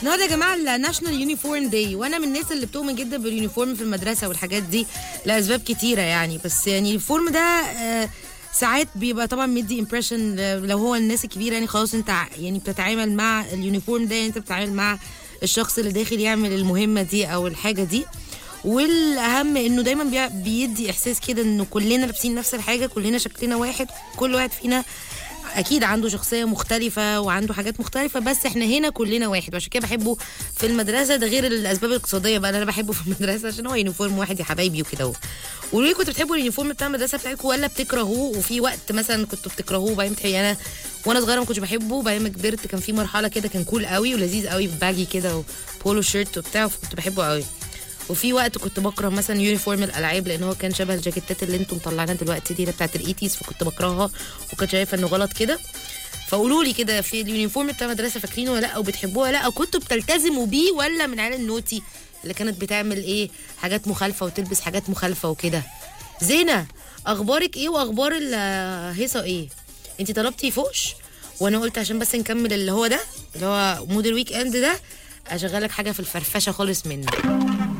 النهارده يا جماعه الناشونال يونيفورم داي وانا من الناس اللي بتؤمن جدا باليونيفورم في المدرسه والحاجات دي لاسباب كتيره يعني بس يعني اليونيفورم ده آه، ساعات بيبقى طبعا مدي امبريشن لو هو الناس الكبيره يعني خلاص انت ع- يعني بتتعامل مع اليونيفورم ده يعني انت بتتعامل مع الشخص اللي داخل يعمل المهمه دي او الحاجه دي والاهم انه دايما بي- بيدي احساس كده انه كلنا لابسين نفس الحاجه كلنا شكلنا واحد كل واحد فينا اكيد عنده شخصيه مختلفه وعنده حاجات مختلفه بس احنا هنا كلنا واحد وعشان كده بحبه في المدرسه ده غير الاسباب الاقتصاديه بقى اللي انا بحبه في المدرسه عشان هو يونيفورم واحد يا حبايبي وكده اهو قولوا لي كنتوا بتحبوا اليونيفورم بتاع المدرسه بتاعتكم ولا بتكرهوه وفي وقت مثلا كنتوا بتكرهوه وبعدين بتحبوا انا وانا صغيره ما كنتش بحبه وبعدين ما كبرت كان في مرحله كده كان كول قوي ولذيذ قوي باجي كده وبولو شيرت وبتاع فكنت بحبه قوي وفي وقت كنت بكره مثلا يونيفورم الالعاب لان هو كان شبه الجاكيتات اللي انتم مطلعينها دلوقتي دي اللي بتاعت الايتيز فكنت بكرهها وكنت شايفه انه غلط كده فقولوا لي كده في اليونيفورم بتاع المدرسه فاكرينه ولا لا او بتحبوه ولا لا او كنتوا بتلتزموا بيه ولا من عيال النوتي اللي كانت بتعمل ايه حاجات مخالفه وتلبس حاجات مخالفه وكده زينه اخبارك ايه واخبار الهيصه ايه انت طلبتي فوش وانا قلت عشان بس نكمل اللي هو ده اللي هو مود الويك اند ده اشغلك حاجه في الفرفشه خالص منه